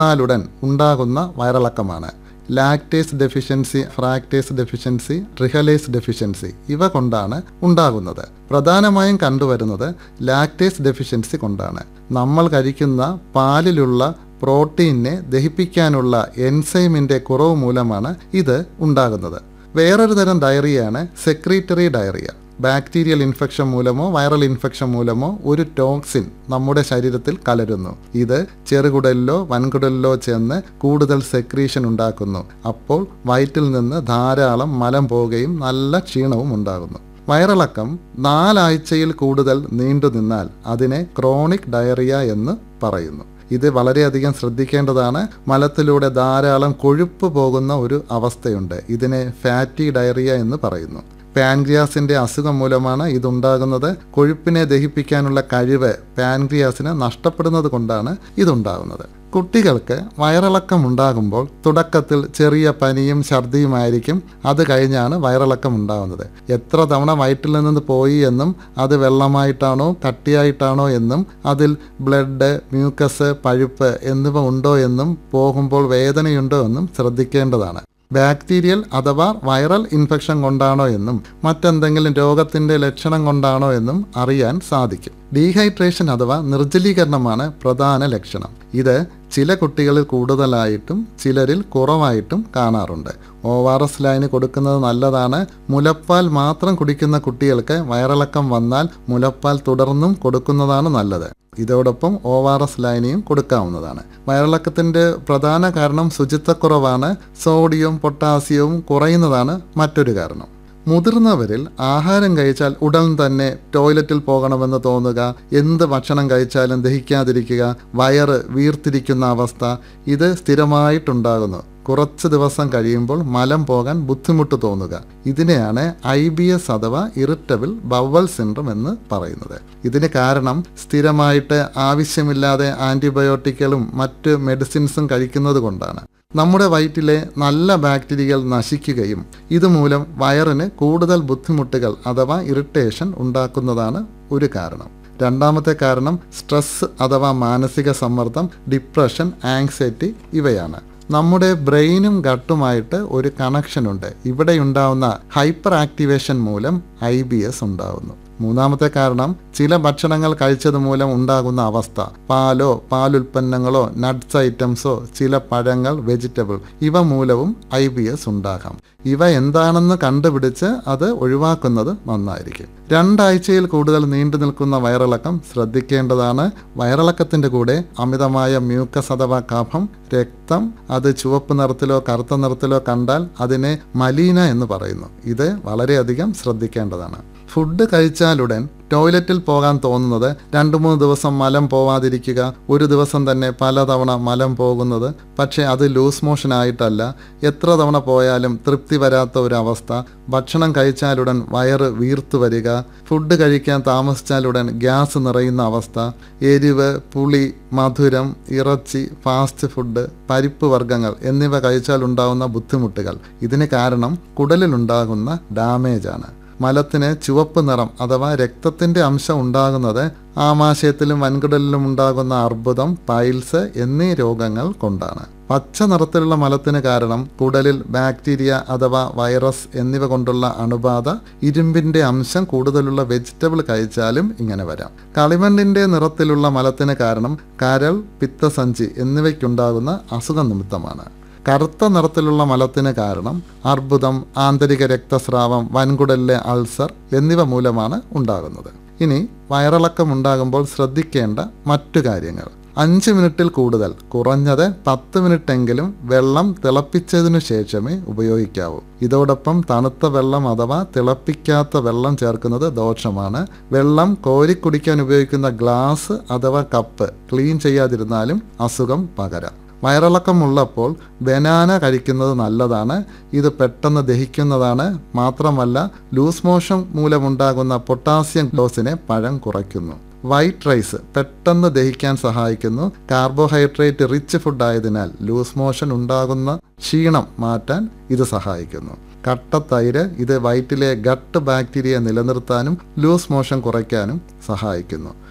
ാലുടൻ ഉണ്ടാകുന്ന വയറിളക്കമാണ് lactase deficiency fructase deficiency trehalase deficiency ഇവ കൊണ്ടാണ് ഉണ്ടാകുന്നത് പ്രധാനമായും കണ്ടുവരുന്നത് ലാക്ടേസ് ഡെഫിഷ്യൻസി കൊണ്ടാണ് നമ്മൾ കഴിക്കുന്ന പാലിലുള്ള പ്രോട്ടീനെ ദഹിപ്പിക്കാനുള്ള എൻസൈമിൻ്റെ കുറവ് മൂലമാണ് ഇത് ഉണ്ടാകുന്നത് വേറൊരു തരം ഡയറിയാണ് സെക്രീറ്ററി ഡയറിയ ബാക്ടീരിയൽ ഇൻഫെക്ഷൻ മൂലമോ വൈറൽ ഇൻഫെക്ഷൻ മൂലമോ ഒരു ടോക്സിൻ നമ്മുടെ ശരീരത്തിൽ കലരുന്നു ഇത് ചെറുകുടലിലോ വൻകുടലിലോ ചെന്ന് കൂടുതൽ സെക്രീഷൻ ഉണ്ടാക്കുന്നു അപ്പോൾ വയറ്റിൽ നിന്ന് ധാരാളം മലം പോവുകയും നല്ല ക്ഷീണവും ഉണ്ടാകുന്നു വയറിളക്കം നാലാഴ്ചയിൽ കൂടുതൽ നീണ്ടു നിന്നാൽ അതിനെ ക്രോണിക് ഡയറിയ എന്ന് പറയുന്നു ഇത് വളരെയധികം ശ്രദ്ധിക്കേണ്ടതാണ് മലത്തിലൂടെ ധാരാളം കൊഴുപ്പ് പോകുന്ന ഒരു അവസ്ഥയുണ്ട് ഇതിനെ ഫാറ്റി ഡയറിയ എന്ന് പറയുന്നു പാൻക്രിയാസിന്റെ അസുഖം മൂലമാണ് ഇതുണ്ടാകുന്നത് കൊഴുപ്പിനെ ദഹിപ്പിക്കാനുള്ള കഴിവ് പാൻക്രിയാസിന് നഷ്ടപ്പെടുന്നത് കൊണ്ടാണ് ഇതുണ്ടാകുന്നത് കുട്ടികൾക്ക് വയറിളക്കം ഉണ്ടാകുമ്പോൾ തുടക്കത്തിൽ ചെറിയ പനിയും ഛർദിയുമായിരിക്കും അത് കഴിഞ്ഞാണ് വയറിളക്കം ഉണ്ടാകുന്നത് എത്ര തവണ വയറ്റിൽ നിന്ന് പോയി എന്നും അത് വെള്ളമായിട്ടാണോ കട്ടിയായിട്ടാണോ എന്നും അതിൽ ബ്ലഡ് മ്യൂക്കസ് പഴുപ്പ് എന്നിവ ഉണ്ടോ എന്നും പോകുമ്പോൾ വേദനയുണ്ടോ എന്നും ശ്രദ്ധിക്കേണ്ടതാണ് ബാക്ടീരിയൽ അഥവാ വൈറൽ ഇൻഫെക്ഷൻ കൊണ്ടാണോ എന്നും മറ്റെന്തെങ്കിലും രോഗത്തിന്റെ ലക്ഷണം കൊണ്ടാണോ എന്നും അറിയാൻ സാധിക്കും ഡീഹൈഡ്രേഷൻ അഥവാ നിർജ്ജലീകരണമാണ് പ്രധാന ലക്ഷണം ഇത് ചില കുട്ടികളിൽ കൂടുതലായിട്ടും ചിലരിൽ കുറവായിട്ടും കാണാറുണ്ട് ഒ ആർ എസ് ലൈന് കൊടുക്കുന്നത് നല്ലതാണ് മുലപ്പാൽ മാത്രം കുടിക്കുന്ന കുട്ടികൾക്ക് വയറിളക്കം വന്നാൽ മുലപ്പാൽ തുടർന്നും കൊടുക്കുന്നതാണ് നല്ലത് ഇതോടൊപ്പം ഒ ആർ എസ് ലൈനിയും കൊടുക്കാവുന്നതാണ് വയറിളക്കത്തിൻ്റെ പ്രധാന കാരണം ശുചിത്വക്കുറവാണ് സോഡിയവും പൊട്ടാസ്യവും കുറയുന്നതാണ് മറ്റൊരു കാരണം മുതിർന്നവരിൽ ആഹാരം കഴിച്ചാൽ ഉടൻ തന്നെ ടോയ്ലറ്റിൽ പോകണമെന്ന് തോന്നുക എന്ത് ഭക്ഷണം കഴിച്ചാലും ദഹിക്കാതിരിക്കുക വയറ് വീർത്തിരിക്കുന്ന അവസ്ഥ ഇത് സ്ഥിരമായിട്ടുണ്ടാകുന്നു കുറച്ച് ദിവസം കഴിയുമ്പോൾ മലം പോകാൻ ബുദ്ധിമുട്ട് തോന്നുക ഇതിനെയാണ് ഐ ബി എസ് അഥവാ ഇറിറ്റബിൾ ബവൽ സിൻഡ്രം എന്ന് പറയുന്നത് ഇതിന് കാരണം സ്ഥിരമായിട്ട് ആവശ്യമില്ലാതെ ആൻറ്റിബയോട്ടിക്കുകളും മറ്റ് മെഡിസിൻസും കഴിക്കുന്നത് കൊണ്ടാണ് നമ്മുടെ വയറ്റിലെ നല്ല ബാക്ടീരിയകൾ നശിക്കുകയും ഇതുമൂലം വയറിന് കൂടുതൽ ബുദ്ധിമുട്ടുകൾ അഥവാ ഇറിറ്റേഷൻ ഉണ്ടാക്കുന്നതാണ് ഒരു കാരണം രണ്ടാമത്തെ കാരണം സ്ട്രെസ് അഥവാ മാനസിക സമ്മർദ്ദം ഡിപ്രഷൻ ആങ്സൈറ്റി ഇവയാണ് നമ്മുടെ ബ്രെയിനും ഗട്ടുമായിട്ട് ഒരു കണക്ഷൻ ഉണ്ട് ഇവിടെ ഉണ്ടാവുന്ന ഹൈപ്പർ ആക്ടിവേഷൻ മൂലം ഐ ബി എസ് ഉണ്ടാവുന്നു മൂന്നാമത്തെ കാരണം ചില ഭക്ഷണങ്ങൾ കഴിച്ചത് മൂലം ഉണ്ടാകുന്ന അവസ്ഥ പാലോ പാലുൽപ്പന്നങ്ങളോ നട്ട്സ് ഐറ്റംസോ ചില പഴങ്ങൾ വെജിറ്റബിൾ ഇവ മൂലവും ഐ ബി എസ് ഉണ്ടാകാം ഇവ എന്താണെന്ന് കണ്ടുപിടിച്ച് അത് ഒഴിവാക്കുന്നത് നന്നായിരിക്കും രണ്ടാഴ്ചയിൽ കൂടുതൽ നീണ്ടു നിൽക്കുന്ന വയറിളക്കം ശ്രദ്ധിക്കേണ്ടതാണ് വയറിളക്കത്തിന്റെ കൂടെ അമിതമായ മ്യൂക്കസ് അഥവാ കഫം രക്തം അത് ചുവപ്പ് നിറത്തിലോ കറുത്ത നിറത്തിലോ കണ്ടാൽ അതിനെ മലീന എന്ന് പറയുന്നു ഇത് വളരെയധികം ശ്രദ്ധിക്കേണ്ടതാണ് ഫുഡ് കഴിച്ചാലുടൻ ടോയ്ലറ്റിൽ പോകാൻ തോന്നുന്നത് രണ്ട് മൂന്ന് ദിവസം മലം പോവാതിരിക്കുക ഒരു ദിവസം തന്നെ പലതവണ മലം പോകുന്നത് പക്ഷേ അത് ലൂസ് മോഷൻ ആയിട്ടല്ല എത്ര തവണ പോയാലും തൃപ്തി വരാത്ത ഒരു അവസ്ഥ ഭക്ഷണം കഴിച്ചാലുടൻ വയറ് വീർത്തു വരിക ഫുഡ് കഴിക്കാൻ താമസിച്ചാലുടൻ ഗ്യാസ് നിറയുന്ന അവസ്ഥ എരിവ് പുളി മധുരം ഇറച്ചി ഫാസ്റ്റ് ഫുഡ് പരിപ്പ് വർഗ്ഗങ്ങൾ എന്നിവ കഴിച്ചാൽ ഉണ്ടാകുന്ന ബുദ്ധിമുട്ടുകൾ ഇതിന് കാരണം കുടലിലുണ്ടാകുന്ന ഡാമേജാണ് മലത്തിന് ചുവപ്പ് നിറം അഥവാ രക്തത്തിന്റെ അംശം ഉണ്ടാകുന്നത് ആമാശയത്തിലും വൻകുടലിലും ഉണ്ടാകുന്ന അർബുദം പൈൽസ് എന്നീ രോഗങ്ങൾ കൊണ്ടാണ് പച്ച നിറത്തിലുള്ള മലത്തിന് കാരണം കുടലിൽ ബാക്ടീരിയ അഥവാ വൈറസ് എന്നിവ കൊണ്ടുള്ള അണുബാധ ഇരുമ്പിന്റെ അംശം കൂടുതലുള്ള വെജിറ്റബിൾ കഴിച്ചാലും ഇങ്ങനെ വരാം കളിമണ്ണിന്റെ നിറത്തിലുള്ള മലത്തിന് കാരണം കരൾ പിത്തസഞ്ചി എന്നിവയ്ക്കുണ്ടാകുന്ന അസുഖ നിമിത്തമാണ് കറുത്ത നിറത്തിലുള്ള മലത്തിന് കാരണം അർബുദം ആന്തരിക രക്തസ്രാവം വൻകുടലിലെ അൾസർ എന്നിവ മൂലമാണ് ഉണ്ടാകുന്നത് ഇനി വയറിളക്കം ഉണ്ടാകുമ്പോൾ ശ്രദ്ധിക്കേണ്ട മറ്റു കാര്യങ്ങൾ അഞ്ച് മിനിറ്റിൽ കൂടുതൽ കുറഞ്ഞത് പത്ത് മിനിറ്റെങ്കിലും വെള്ളം തിളപ്പിച്ചതിനു ശേഷമേ ഉപയോഗിക്കാവൂ ഇതോടൊപ്പം തണുത്ത വെള്ളം അഥവാ തിളപ്പിക്കാത്ത വെള്ളം ചേർക്കുന്നത് ദോഷമാണ് വെള്ളം കോരിക്കുടിക്കാൻ ഉപയോഗിക്കുന്ന ഗ്ലാസ് അഥവാ കപ്പ് ക്ലീൻ ചെയ്യാതിരുന്നാലും അസുഖം പകരാം വയറിളക്കമുള്ളപ്പോൾ ബനാന കഴിക്കുന്നത് നല്ലതാണ് ഇത് പെട്ടെന്ന് ദഹിക്കുന്നതാണ് മാത്രമല്ല ലൂസ് മോഷൻ മൂലമുണ്ടാകുന്ന പൊട്ടാസ്യം ഡോസിനെ പഴം കുറയ്ക്കുന്നു വൈറ്റ് റൈസ് പെട്ടെന്ന് ദഹിക്കാൻ സഹായിക്കുന്നു കാർബോഹൈഡ്രേറ്റ് റിച്ച് ഫുഡ് ആയതിനാൽ ലൂസ് മോഷൻ ഉണ്ടാകുന്ന ക്ഷീണം മാറ്റാൻ ഇത് സഹായിക്കുന്നു കട്ടത്തൈര് ഇത് വയറ്റിലെ ഗട്ട് ബാക്ടീരിയ നിലനിർത്താനും ലൂസ് മോഷൻ കുറയ്ക്കാനും സഹായിക്കുന്നു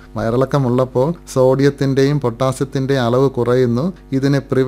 വയറിളക്കമുള്ളപ്പോൾ സോഡിയത്തിൻ്റെയും പൊട്ടാസ്യത്തിൻ്റെയും അളവ് കുറയുന്നു ഇതിനെ